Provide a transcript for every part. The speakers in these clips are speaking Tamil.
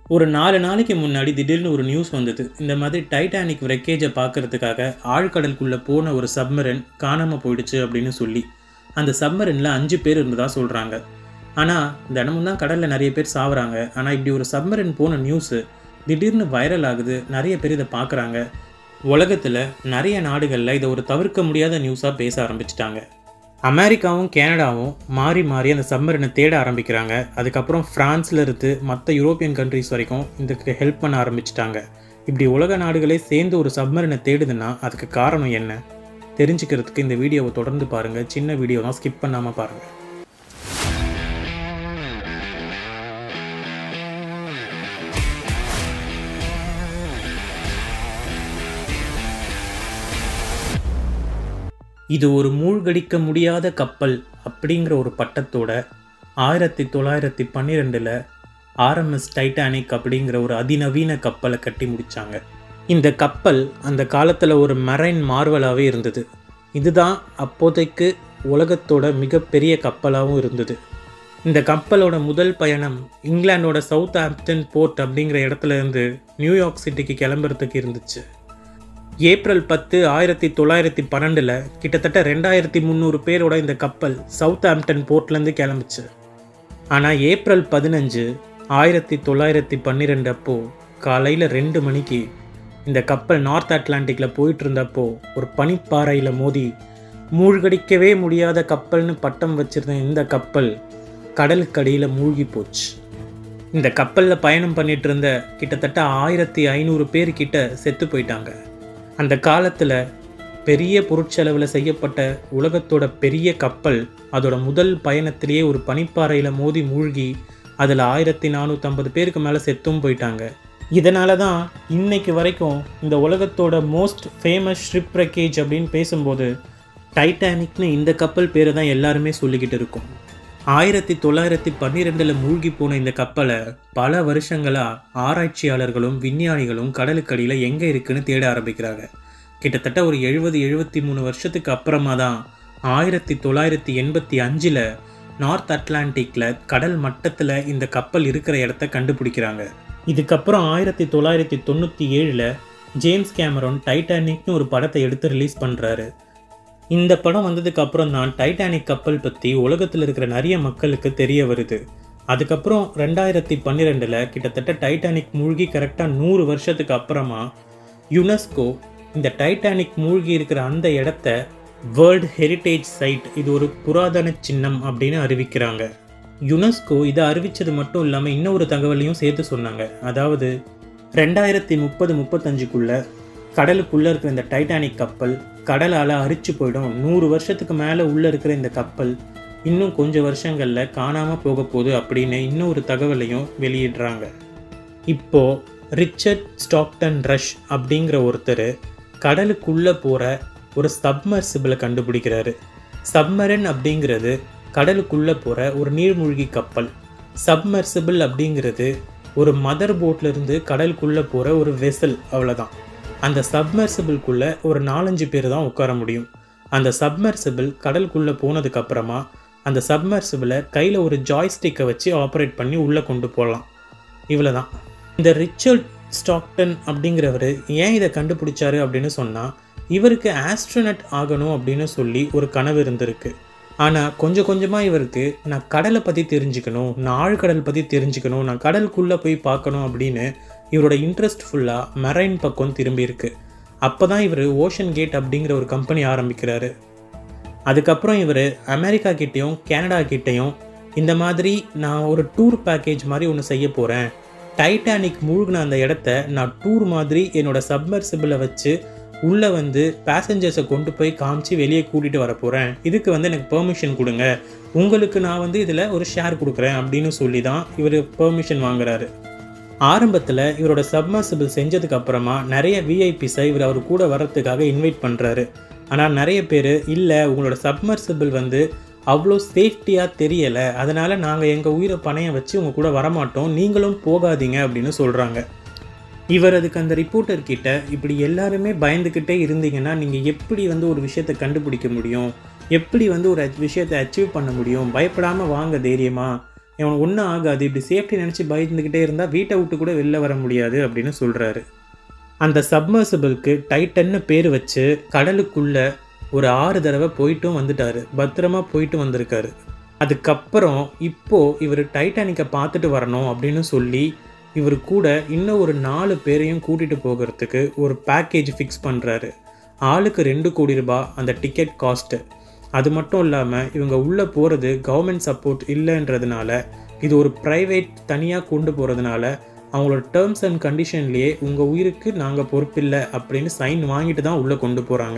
ஒரு நாலு நாளைக்கு முன்னாடி திடீர்னு ஒரு நியூஸ் வந்தது இந்த மாதிரி டைட்டானிக் ரெக்கேஜை பார்க்கறதுக்காக ஆழ்கடலுக்குள்ளே போன ஒரு சப்மரின் காணாமல் போயிடுச்சு அப்படின்னு சொல்லி அந்த சப்மரினில் அஞ்சு பேர் இருந்ததா சொல்கிறாங்க ஆனால் தினமும் தான் கடலில் நிறைய பேர் சாவுறாங்க ஆனால் இப்படி ஒரு சப்மரின் போன நியூஸு திடீர்னு வைரல் ஆகுது நிறைய பேர் இதை பார்க்குறாங்க உலகத்தில் நிறைய நாடுகளில் இதை ஒரு தவிர்க்க முடியாத நியூஸாக பேச ஆரம்பிச்சிட்டாங்க அமெரிக்காவும் கனடாவும் மாறி மாறி அந்த சப்மரினை தேட ஆரம்பிக்கிறாங்க அதுக்கப்புறம் ஃப்ரான்ஸில் இருந்து மற்ற யூரோப்பியன் கண்ட்ரிஸ் வரைக்கும் இதுக்கு ஹெல்ப் பண்ண ஆரம்பிச்சிட்டாங்க இப்படி உலக நாடுகளே சேர்ந்து ஒரு சப்மரினை தேடுதுன்னா அதுக்கு காரணம் என்ன தெரிஞ்சுக்கிறதுக்கு இந்த வீடியோவை தொடர்ந்து பாருங்கள் சின்ன வீடியோ தான் ஸ்கிப் பண்ணாமல் பாருங்கள் இது ஒரு மூழ்கடிக்க முடியாத கப்பல் அப்படிங்கிற ஒரு பட்டத்தோட ஆயிரத்தி தொள்ளாயிரத்தி பன்னிரெண்டில் ஆர்எம்எஸ் டைட்டானிக் அப்படிங்கிற ஒரு அதிநவீன கப்பலை கட்டி முடித்தாங்க இந்த கப்பல் அந்த காலத்தில் ஒரு மரைன் மார்வலாகவே இருந்தது இதுதான் அப்போதைக்கு உலகத்தோட மிகப்பெரிய கப்பலாகவும் இருந்தது இந்த கப்பலோட முதல் பயணம் இங்கிலாண்டோட சவுத் ஆம்ப்டன் போர்ட் அப்படிங்கிற இடத்துல இருந்து நியூயார்க் சிட்டிக்கு கிளம்புறதுக்கு இருந்துச்சு ஏப்ரல் பத்து ஆயிரத்தி தொள்ளாயிரத்தி பன்னெண்டில் கிட்டத்தட்ட ரெண்டாயிரத்தி முந்நூறு பேரோட இந்த கப்பல் சவுத் ஆம்ப்டன் போர்ட்லேருந்து கிளம்பிச்சு ஆனால் ஏப்ரல் பதினஞ்சு ஆயிரத்தி தொள்ளாயிரத்தி பன்னிரெண்டு அப்போ காலையில் ரெண்டு மணிக்கு இந்த கப்பல் நார்த் அட்லாண்டிக்கில் போயிட்டு இருந்தப்போ ஒரு பனிப்பாறையில் மோதி மூழ்கடிக்கவே முடியாத கப்பல்னு பட்டம் வச்சிருந்த இந்த கப்பல் கடலுக்கடியில் மூழ்கி போச்சு இந்த கப்பலில் பயணம் பண்ணிட்டு இருந்த கிட்டத்தட்ட ஆயிரத்தி ஐநூறு பேர் கிட்ட செத்து போயிட்டாங்க அந்த காலத்தில் பெரிய பொருட்செலவில் செய்யப்பட்ட உலகத்தோட பெரிய கப்பல் அதோட முதல் பயணத்திலேயே ஒரு பனிப்பாறையில் மோதி மூழ்கி அதில் ஆயிரத்தி நானூற்றம்பது பேருக்கு மேலே செத்தும் போயிட்டாங்க இதனால தான் இன்னைக்கு வரைக்கும் இந்த உலகத்தோட மோஸ்ட் ஃபேமஸ் ஷிப் ரெக்கேஜ் அப்படின்னு பேசும்போது டைட்டானிக்னு இந்த கப்பல் பேரை தான் எல்லாருமே சொல்லிக்கிட்டு இருக்கோம் ஆயிரத்தி தொள்ளாயிரத்தி பன்னிரெண்டில் மூழ்கி போன இந்த கப்பலை பல வருஷங்களாக ஆராய்ச்சியாளர்களும் விஞ்ஞானிகளும் கடலுக்கடியில் எங்கே இருக்குன்னு தேட ஆரம்பிக்கிறாங்க கிட்டத்தட்ட ஒரு எழுபது எழுபத்தி மூணு வருஷத்துக்கு அப்புறமா தான் ஆயிரத்தி தொள்ளாயிரத்தி எண்பத்தி அஞ்சில் நார்த் அட்லாண்டிக்கில் கடல் மட்டத்தில் இந்த கப்பல் இருக்கிற இடத்த கண்டுபிடிக்கிறாங்க இதுக்கப்புறம் ஆயிரத்தி தொள்ளாயிரத்தி தொண்ணூற்றி ஏழில் ஜேம்ஸ் கேமரோன் டைட்டானிக்னு ஒரு படத்தை எடுத்து ரிலீஸ் பண்ணுறாரு இந்த படம் வந்ததுக்கு அப்புறம் தான் டைட்டானிக் கப்பல் பற்றி உலகத்தில் இருக்கிற நிறைய மக்களுக்கு தெரிய வருது அதுக்கப்புறம் ரெண்டாயிரத்தி பன்னிரெண்டில் கிட்டத்தட்ட டைட்டானிக் மூழ்கி கரெக்டாக நூறு வருஷத்துக்கு அப்புறமா யுனெஸ்கோ இந்த டைட்டானிக் மூழ்கி இருக்கிற அந்த இடத்த வேர்ல்டு ஹெரிட்டேஜ் சைட் இது ஒரு புராதன சின்னம் அப்படின்னு அறிவிக்கிறாங்க யுனெஸ்கோ இதை அறிவித்தது மட்டும் இல்லாமல் இன்னொரு தகவலையும் சேர்த்து சொன்னாங்க அதாவது ரெண்டாயிரத்தி முப்பது முப்பத்தஞ்சுக்குள்ள கடலுக்குள்ளே இருக்கிற இந்த டைட்டானிக் கப்பல் கடலால் அரிச்சு போயிடும் நூறு வருஷத்துக்கு மேலே உள்ளே இருக்கிற இந்த கப்பல் இன்னும் கொஞ்சம் வருஷங்களில் காணாமல் போக போகுது அப்படின்னு இன்னொரு தகவலையும் வெளியிடுறாங்க இப்போது ரிச்சர்ட் ஸ்டாக்டன் ரஷ் அப்படிங்கிற ஒருத்தர் கடலுக்குள்ளே போகிற ஒரு சப்மர்சிபிளை கண்டுபிடிக்கிறாரு சப்மரன் அப்படிங்கிறது கடலுக்குள்ளே போகிற ஒரு நீர்மூழ்கி கப்பல் சப்மர்சிபிள் அப்படிங்கிறது ஒரு மதர் போட்லேருந்து கடலுக்குள்ளே போகிற ஒரு வெசல் அவ்வளோதான் அந்த சப்மர்சிபிள்குள்ளே ஒரு நாலஞ்சு பேர் தான் உட்கார முடியும் அந்த சப்மர்சிபிள் கடலுக்குள்ளே போனதுக்கப்புறமா அந்த சப்மர்சிபிளை கையில் ஒரு ஜாய்ஸ்டிக்கை வச்சு ஆப்ரேட் பண்ணி உள்ளே கொண்டு போகலாம் இவ்வளோ தான் இந்த ரிச்சர்ட் ஸ்டாக்டன் அப்படிங்கிறவர் ஏன் இதை கண்டுபிடிச்சாரு அப்படின்னு சொன்னால் இவருக்கு ஆஸ்ட்ரோனட் ஆகணும் அப்படின்னு சொல்லி ஒரு கனவு இருந்திருக்கு ஆனால் கொஞ்சம் கொஞ்சமாக இவருக்கு நான் கடலை பற்றி தெரிஞ்சுக்கணும் நான் ஆழ்கடல் பற்றி தெரிஞ்சுக்கணும் நான் கடலுக்குள்ளே போய் பார்க்கணும் அப்படின்னு இவரோட இன்ட்ரெஸ்ட் ஃபுல்லாக மெரைன் பக்கம் திரும்பியிருக்கு அப்போ தான் இவர் ஓஷன் கேட் அப்படிங்கிற ஒரு கம்பெனி ஆரம்பிக்கிறாரு அதுக்கப்புறம் இவர் அமெரிக்கா கிட்டேயும் கனடா கிட்டேயும் இந்த மாதிரி நான் ஒரு டூர் பேக்கேஜ் மாதிரி ஒன்று செய்ய போகிறேன் டைட்டானிக் மூழ்கின அந்த இடத்த நான் டூர் மாதிரி என்னோடய சப்மர்சிபிளை வச்சு உள்ளே வந்து பேசஞ்சர்ஸை கொண்டு போய் காமிச்சு வெளியே கூட்டிகிட்டு வர போகிறேன் இதுக்கு வந்து எனக்கு பெர்மிஷன் கொடுங்க உங்களுக்கு நான் வந்து இதில் ஒரு ஷேர் கொடுக்குறேன் அப்படின்னு சொல்லி தான் இவர் பெர்மிஷன் வாங்குறாரு ஆரம்பத்தில் இவரோட சப்மர்சிபிள் செஞ்சதுக்கு அப்புறமா நிறைய விஐபிஸை இவர் அவர் கூட வர்றதுக்காக இன்வைட் பண்ணுறாரு ஆனால் நிறைய பேர் இல்லை உங்களோட சப்மர்சிபிள் வந்து அவ்வளோ சேஃப்டியாக தெரியலை அதனால் நாங்கள் எங்கள் உயிரை பணைய வச்சு உங்கள் கூட வரமாட்டோம் நீங்களும் போகாதீங்க அப்படின்னு சொல்கிறாங்க இவர் அதுக்கு அந்த ரிப்போர்ட்டர் கிட்ட இப்படி எல்லாருமே பயந்துக்கிட்டே இருந்தீங்கன்னா நீங்கள் எப்படி வந்து ஒரு விஷயத்தை கண்டுபிடிக்க முடியும் எப்படி வந்து ஒரு விஷயத்தை அச்சீவ் பண்ண முடியும் பயப்படாமல் வாங்க தைரியமா இவன் ஒன்றும் ஆகாது இப்படி சேஃப்டி நினச்சி பயந்துக்கிட்டே இருந்தால் வீட்டை விட்டு கூட வெளில வர முடியாது அப்படின்னு சொல்கிறாரு அந்த சப்மர்சிபிளுக்கு டைட்டன்னு பேர் வச்சு கடலுக்குள்ள ஒரு ஆறு தடவை போயிட்டும் வந்துட்டாரு பத்திரமா போயிட்டு வந்திருக்காரு அதுக்கப்புறம் இப்போ இவர் டைட்டானிக்கை பார்த்துட்டு வரணும் அப்படின்னு சொல்லி இவர் கூட இன்னும் ஒரு நாலு பேரையும் கூட்டிகிட்டு போகிறதுக்கு ஒரு பேக்கேஜ் ஃபிக்ஸ் பண்ணுறாரு ஆளுக்கு ரெண்டு கோடி ரூபாய் அந்த டிக்கெட் காஸ்ட்டு அது மட்டும் இல்லாமல் இவங்க உள்ளே போகிறது கவர்மெண்ட் சப்போர்ட் இல்லைன்றதுனால இது ஒரு ப்ரைவேட் தனியாக கொண்டு போகிறதுனால அவங்களோட டேர்ம்ஸ் அண்ட் கண்டிஷன்லேயே உங்கள் உயிருக்கு நாங்கள் பொறுப்பில்லை அப்படின்னு சைன் வாங்கிட்டு தான் உள்ளே கொண்டு போகிறாங்க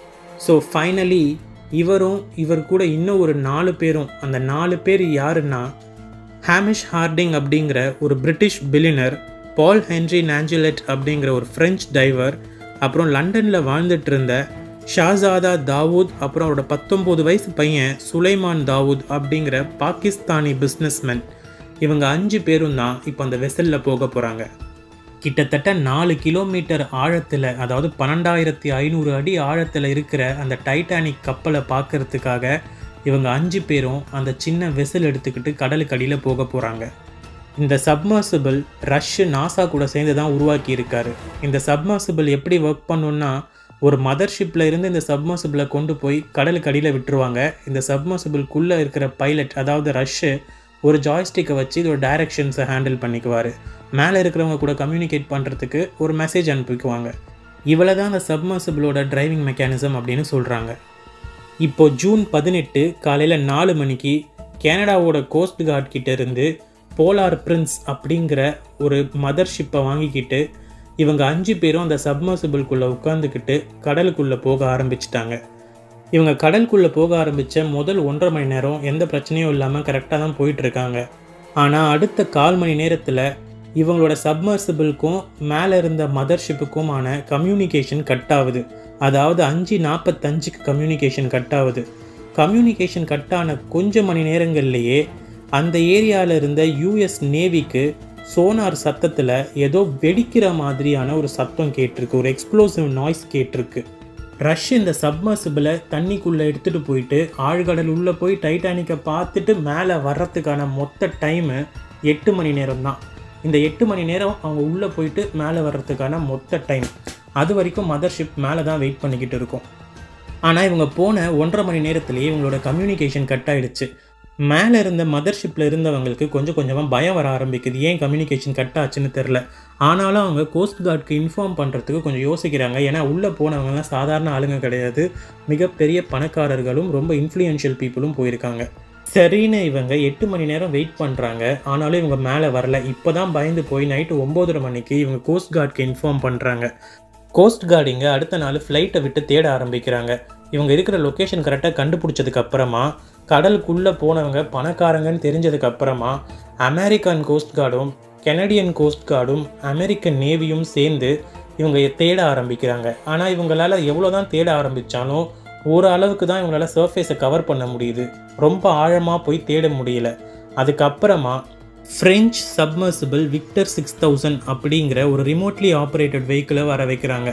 ஸோ ஃபைனலி இவரும் இவர் கூட இன்னும் ஒரு நாலு பேரும் அந்த நாலு பேர் யாருன்னா ஹாமிஷ் ஹார்டிங் அப்படிங்கிற ஒரு பிரிட்டிஷ் பில்லினர் பால் ஹென்ரி நாஞ்சுலெட் அப்படிங்கிற ஒரு ஃப்ரெஞ்ச் டைவர் அப்புறம் லண்டனில் வாழ்ந்துட்டு இருந்த ஷாஜாதா தாவூத் அப்புறம் அவரோட பத்தொம்போது வயசு பையன் சுலைமான் தாவூத் அப்படிங்கிற பாகிஸ்தானி பிஸ்னஸ்மேன் இவங்க அஞ்சு பேரும் தான் இப்போ அந்த வெசலில் போக போகிறாங்க கிட்டத்தட்ட நாலு கிலோமீட்டர் ஆழத்தில் அதாவது பன்னெண்டாயிரத்தி ஐநூறு அடி ஆழத்தில் இருக்கிற அந்த டைட்டானிக் கப்பலை பார்க்கறதுக்காக இவங்க அஞ்சு பேரும் அந்த சின்ன வெசல் எடுத்துக்கிட்டு கடலுக்கு அடியில் போக போகிறாங்க இந்த சப்மர்சிபிள் ரஷ்ஷு நாசா கூட சேர்ந்து தான் உருவாக்கி இருக்காரு இந்த சப்மர்சிபிள் எப்படி ஒர்க் பண்ணுன்னா ஒரு மதர்ஷிப்பில் இருந்து இந்த சப்மர்சிபிளை கொண்டு போய் கடலுக்கு அடியில் விட்டுருவாங்க இந்த சப்மர்சிபிள்குள்ளே இருக்கிற பைலட் அதாவது ரஷ்ஷு ஒரு ஜாய்ஸ்டிக்கை வச்சு இதோட டைரக்ஷன்ஸை ஹேண்டில் பண்ணிக்குவார் மேலே இருக்கிறவங்க கூட கம்யூனிகேட் பண்ணுறதுக்கு ஒரு மெசேஜ் அனுப்பிக்குவாங்க இவ்வளோ தான் அந்த சப்மர்சிபிளோட டிரைவிங் மெக்கானிசம் அப்படின்னு சொல்கிறாங்க இப்போ ஜூன் பதினெட்டு காலையில் நாலு மணிக்கு கனடாவோட கோஸ்ட் கார்ட் கிட்ட இருந்து போலார் பிரின்ஸ் அப்படிங்கிற ஒரு மதர்ஷிப்பை வாங்கிக்கிட்டு இவங்க அஞ்சு பேரும் அந்த சப்மர்சிபிள்குள்ளே உட்காந்துக்கிட்டு கடலுக்குள்ளே போக ஆரம்பிச்சிட்டாங்க இவங்க கடலுக்குள்ளே போக ஆரம்பித்த முதல் ஒன்றரை மணி நேரம் எந்த பிரச்சனையும் இல்லாமல் கரெக்டாக தான் போயிட்டுருக்காங்க ஆனால் அடுத்த கால் மணி நேரத்தில் இவங்களோட சப்மர்சிபிளுக்கும் மேலே இருந்த மதர்ஷிப்புக்குமான கம்யூனிகேஷன் கட் ஆகுது அதாவது அஞ்சு நாற்பத்தஞ்சுக்கு கம்யூனிகேஷன் கட் ஆகுது கம்யூனிகேஷன் கட் ஆன கொஞ்ச மணி நேரங்கள்லேயே அந்த ஏரியாவில் இருந்த யூஎஸ் நேவிக்கு சோனார் சத்தத்தில் ஏதோ வெடிக்கிற மாதிரியான ஒரு சத்தம் கேட்டிருக்கு ஒரு எக்ஸ்ப்ளோசிவ் நாய்ஸ் கேட்டிருக்கு ரஷ் இந்த சப்மர்சிபிளை தண்ணிக்குள்ளே எடுத்துகிட்டு போயிட்டு ஆழ்கடல் உள்ளே போய் டைட்டானிக்கை பார்த்துட்டு மேலே வர்றதுக்கான மொத்த டைமு எட்டு மணி நேரம் தான் இந்த எட்டு மணி நேரம் அவங்க உள்ளே போயிட்டு மேலே வர்றதுக்கான மொத்த டைம் அது வரைக்கும் மதர்ஷிப் மேலே தான் வெயிட் பண்ணிக்கிட்டு இருக்கும் ஆனால் இவங்க போன ஒன்றரை மணி நேரத்துலேயே இவங்களோட கம்யூனிகேஷன் கட் ஆகிடுச்சு மேலே இருந்த மதர்ஷிப்பில் இருந்தவங்களுக்கு கொஞ்சம் கொஞ்சமாக பயம் வர ஆரம்பிக்குது ஏன் கம்யூனிகேஷன் கட் ஆச்சுன்னு தெரில ஆனாலும் அவங்க கோஸ்ட் கார்டுக்கு இன்ஃபார்ம் பண்ணுறதுக்கு கொஞ்சம் யோசிக்கிறாங்க ஏன்னா உள்ளே போனவங்கலாம் சாதாரண ஆளுங்க கிடையாது மிகப்பெரிய பணக்காரர்களும் ரொம்ப இன்ஃப்ளூயன்ஷியல் பீப்புளும் போயிருக்காங்க சரின்னு இவங்க எட்டு மணி நேரம் வெயிட் பண்ணுறாங்க ஆனாலும் இவங்க மேலே வரல இப்போ தான் பயந்து போய் நைட்டு ஒம்போதரை மணிக்கு இவங்க கோஸ்ட் கார்டுக்கு இன்ஃபார்ம் பண்ணுறாங்க கோஸ்ட் கார்டிங்க அடுத்த நாள் ஃப்ளைட்டை விட்டு தேட ஆரம்பிக்கிறாங்க இவங்க இருக்கிற லொக்கேஷன் கரெக்டாக கண்டுபிடிச்சதுக்கு அப்புறமா கடலுக்குள்ளே போனவங்க பணக்காரங்கன்னு தெரிஞ்சதுக்கு அப்புறமா அமெரிக்கன் கோஸ்ட் கார்டும் கெனடியன் கோஸ்ட் கார்டும் அமெரிக்கன் நேவியும் சேர்ந்து இவங்க தேட ஆரம்பிக்கிறாங்க ஆனால் இவங்களால எவ்வளோ தான் தேட ஆரம்பித்தாலும் ஒரு அளவுக்கு தான் இவங்களால சர்ஃபேஸை கவர் பண்ண முடியுது ரொம்ப ஆழமாக போய் தேட முடியல அதுக்கப்புறமா French submersible Victor six thousand அப்படிங்கிற ஒரு ரிமோட்லி ஆப்ரேட்டட் வெஹிக்கிளை வர வைக்கிறாங்க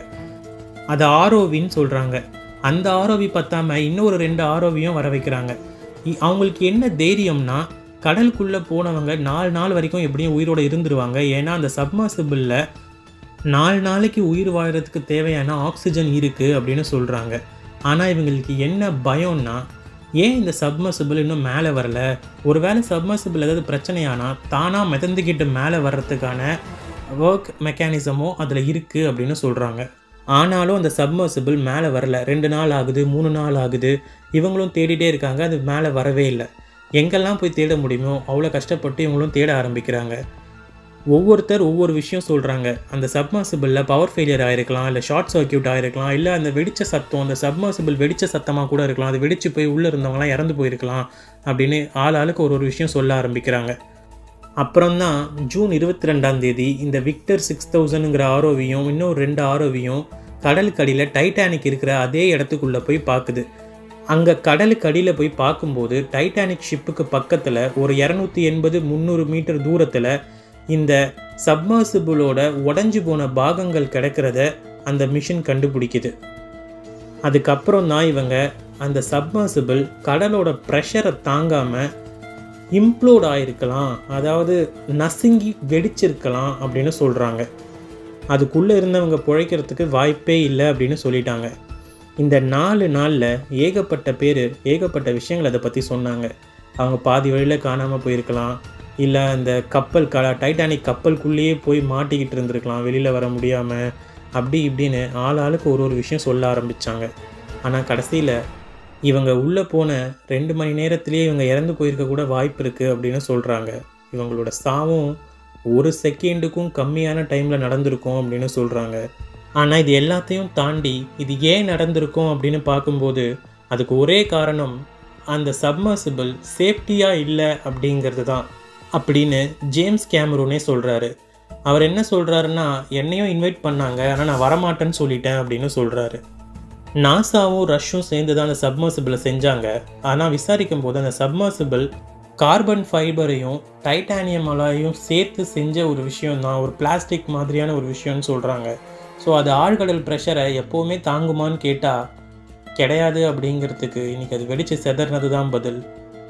அது ஆர்ஓவின்னு சொல்கிறாங்க அந்த ஆர்ஓவி பத்தாம இன்னொரு ரெண்டு ஆர்ஓவியும் வர வைக்கிறாங்க இ- அவங்களுக்கு என்ன தைரியம்னா கடலுக்குள்ளே போனவங்க நாலு நாள் வரைக்கும் எப்படியும் உயிரோட இருந்துருவாங்க ஏன்னா அந்த சப்மர்சிபிளில் நாலு நாளைக்கு உயிர் வாழறதுக்கு தேவையான ஆக்சிஜன் இருக்குது அப்படின்னு சொல்கிறாங்க ஆனால் இவங்களுக்கு என்ன பயம்னா ஏன் இந்த சப்மர்சிபிள் இன்னும் மேலே வரல ஒருவேளை சப்மர்சிபிள் ஏதாவது பிரச்சனையானா தானாக மிதந்துக்கிட்டு மேலே வர்றதுக்கான ஒர்க் மெக்கானிசமோ அதில் இருக்குது அப்படின்னு சொல்கிறாங்க ஆனாலும் அந்த சப்மர்சிபிள் மேலே வரல ரெண்டு நாள் ஆகுது மூணு நாள் ஆகுது இவங்களும் தேடிட்டே இருக்காங்க அது மேலே வரவே இல்லை எங்கெல்லாம் போய் தேட முடியுமோ அவ்வளோ கஷ்டப்பட்டு இவங்களும் தேட ஆரம்பிக்கிறாங்க ஒவ்வொருத்தர் ஒவ்வொரு விஷயம் சொல்கிறாங்க அந்த சப்மர்சிபிளில் பவர் ஃபெயிலியர் ஆயிருக்கலாம் இல்லை ஷார்ட் சர்க்யூட் ஆயிருக்கலாம் இல்லை அந்த வெடிச்ச சத்தம் அந்த சப்மர்சிபிள் வெடிச்ச சத்தமாக கூட இருக்கலாம் அது வெடிச்சு போய் உள்ளே இருந்தவங்களாம் இறந்து போயிருக்கலாம் அப்படின்னு ஆள் ஆளுக்கு ஒரு ஒரு விஷயம் சொல்ல ஆரம்பிக்கிறாங்க அப்புறம்தான் ஜூன் இருபத்தி ரெண்டாம் தேதி இந்த விக்டர் சிக்ஸ் தௌசண்ட்ங்கிற ஆரோவியும் இன்னும் ரெண்டு ஆரோவியும் கடலுக்கு அடியில் டைட்டானிக் இருக்கிற அதே இடத்துக்குள்ளே போய் பார்க்குது அங்கே கடலுக்கு அடியில் போய் பார்க்கும்போது டைட்டானிக் ஷிப்புக்கு பக்கத்தில் ஒரு இரநூத்தி எண்பது முந்நூறு மீட்டர் தூரத்தில் இந்த சப்மர்சிபிளோட உடஞ்சி போன பாகங்கள் கிடைக்கிறத அந்த மிஷின் கண்டுபிடிக்குது அதுக்கப்புறம் தான் இவங்க அந்த சப்மர்சிபிள் கடலோட ப்ரெஷரை தாங்காமல் இம்ப்ளோட் ஆயிருக்கலாம் அதாவது நசுங்கி வெடிச்சிருக்கலாம் அப்படின்னு சொல்கிறாங்க அதுக்குள்ளே இருந்தவங்க பிழைக்கிறதுக்கு வாய்ப்பே இல்லை அப்படின்னு சொல்லிட்டாங்க இந்த நாலு நாளில் ஏகப்பட்ட பேர் ஏகப்பட்ட விஷயங்கள் அதை பற்றி சொன்னாங்க அவங்க பாதி வழியில் காணாமல் போயிருக்கலாம் இல்லை அந்த கப்பல் க டைட்டானிக் கப்பலுக்குள்ளேயே போய் மாட்டிக்கிட்டு இருந்திருக்கலாம் வெளியில் வர முடியாமல் அப்படி இப்படின்னு ஆள் ஆளுக்கு ஒரு ஒரு விஷயம் சொல்ல ஆரம்பித்தாங்க ஆனால் கடைசியில் இவங்க உள்ளே போன ரெண்டு மணி நேரத்திலேயே இவங்க இறந்து போயிருக்க கூட வாய்ப்பு இருக்குது அப்படின்னு சொல்கிறாங்க இவங்களோட சாவும் ஒரு செகண்டுக்கும் கம்மியான டைமில் நடந்திருக்கும் அப்படின்னு சொல்கிறாங்க ஆனால் இது எல்லாத்தையும் தாண்டி இது ஏன் நடந்திருக்கும் அப்படின்னு பார்க்கும்போது அதுக்கு ஒரே காரணம் அந்த சப்மர்சிபிள் சேஃப்டியாக இல்லை அப்படிங்கிறது தான் அப்படின்னு ஜேம்ஸ் கேமரூனே சொல்கிறாரு அவர் என்ன சொல்கிறாருன்னா என்னையும் இன்வைட் பண்ணாங்க ஆனால் நான் வரமாட்டேன்னு சொல்லிட்டேன் அப்படின்னு சொல்கிறாரு நாசாவும் ரஷ்ஷும் சேர்ந்து தான் அந்த சப்மர்சிபிளை செஞ்சாங்க ஆனால் விசாரிக்கும் போது அந்த சப்மர்சிபிள் கார்பன் ஃபைபரையும் டைட்டானியம் அலாயும் சேர்த்து செஞ்ச ஒரு விஷயம் தான் ஒரு பிளாஸ்டிக் மாதிரியான ஒரு விஷயம்னு சொல்கிறாங்க ஸோ அது ஆழ்கடல் ப்ரெஷரை எப்போவுமே தாங்குமான்னு கேட்டால் கிடையாது அப்படிங்கிறதுக்கு இன்றைக்கி அது வெடித்து செதறினது தான் பதில்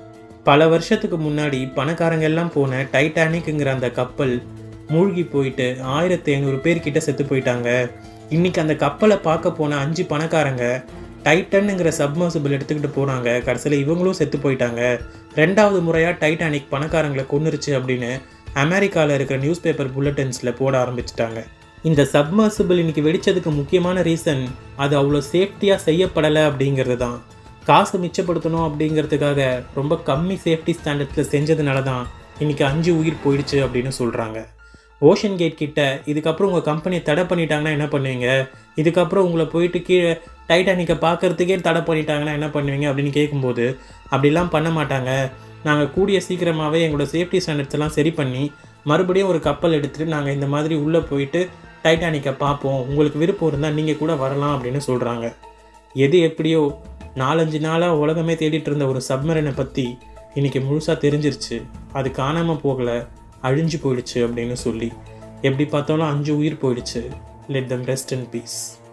பல வருஷத்துக்கு முன்னாடி பணக்காரங்க எல்லாம் போன டைட்டானிக்குங்கிற அந்த கப்பல் மூழ்கி போயிட்டு ஆயிரத்தி ஐநூறு பேர் கிட்ட செத்து போயிட்டாங்க இன்னைக்கு அந்த கப்பலை பார்க்க போன அஞ்சு பணக்காரங்க டைட்டனுங்கிற சப்மர்சிபிள் எடுத்துக்கிட்டு போனாங்க கடைசியில் இவங்களும் செத்து போயிட்டாங்க ரெண்டாவது முறையாக டைட்டானிக் பணக்காரங்களை கொன்னுருச்சு அப்படின்னு அமெரிக்காவில் இருக்கிற நியூஸ் பேப்பர் புல்லட்டின்ஸில் போட ஆரம்பிச்சிட்டாங்க இந்த சப்மர்சிபிள் இன்னைக்கு வெடிச்சதுக்கு முக்கியமான ரீசன் அது அவ்வளோ சேஃப்டியாக செய்யப்படலை அப்படிங்கிறது தான் காசு மிச்சப்படுத்தணும் அப்படிங்கிறதுக்காக ரொம்ப கம்மி சேஃப்டி ஸ்டாண்டர்ட்ஸில் செஞ்சதுனால தான் இன்னைக்கு அஞ்சு உயிர் போயிடுச்சு அப்படின்னு சொல்கிறாங்க ஓஷன் கேட் கிட்ட இதுக்கப்புறம் உங்கள் கம்பெனி தடை பண்ணிட்டாங்கன்னா என்ன பண்ணுவீங்க இதுக்கப்புறம் உங்களை போயிட்டு கீழே டைட்டானிக்கை பார்க்கறதுக்கே தடை பண்ணிட்டாங்கன்னா என்ன பண்ணுவீங்க அப்படின்னு கேட்கும்போது அப்படிலாம் பண்ண மாட்டாங்க நாங்கள் கூடிய சீக்கிரமாகவே எங்களோட சேஃப்டி ஸ்டாண்டர்ட்ஸ் எல்லாம் சரி பண்ணி மறுபடியும் ஒரு கப்பல் எடுத்துகிட்டு நாங்கள் இந்த மாதிரி உள்ளே போயிட்டு டைட்டானிக்கை பார்ப்போம் உங்களுக்கு விருப்பம் இருந்தால் நீங்கள் கூட வரலாம் அப்படின்னு சொல்கிறாங்க எது எப்படியோ நாலஞ்சு நாளாக உலகமே தேடிட்டு இருந்த ஒரு சப்மரனை பற்றி இன்றைக்கி முழுசாக தெரிஞ்சிருச்சு அது காணாமல் போகலை அழிஞ்சு போயிடுச்சு அப்படின்னு சொல்லி எப்படி பார்த்தாலும் அஞ்சு உயிர் போயிடுச்சு let them rest in piece